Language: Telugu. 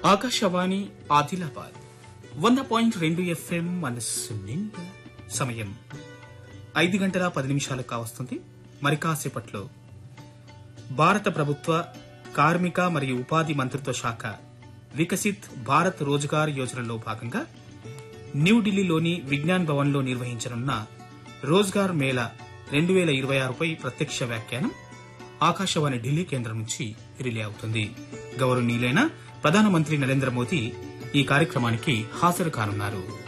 ఆకాశవాణి ఆదిలాబాద్ వంద పాయింట్ రెండు ఎఫ్ఎం మనస్సు నిండా సమయం ఐదు గంటల పది నిమిషాలు కావస్తుంది మరి కాసేపట్లో భారత ప్రభుత్వ కార్మిక మరియు ఉపాధి మంత్రిత్వ శాఖ వికసిత్ భారత్ రోజ్గార్ యోజనలో భాగంగా న్యూఢిల్లీలోని విజ్ఞాన్ భవన్లో నిర్వహించనున్న రోజ్గార్ మేళా రెండు వేల ఇరవై ఆరుపై ప్రత్యక్ష వ్యాఖ్యానం ఆకాశవాణి ఢిల్లీ కేంద్రం నుంచి రిలే అవుతుంది గౌరవనీయులైన ప్రధానమంత్రి నరేంద్ర మోదీ ఈ కార్యక్రమానికి హాజరు కానున్నారు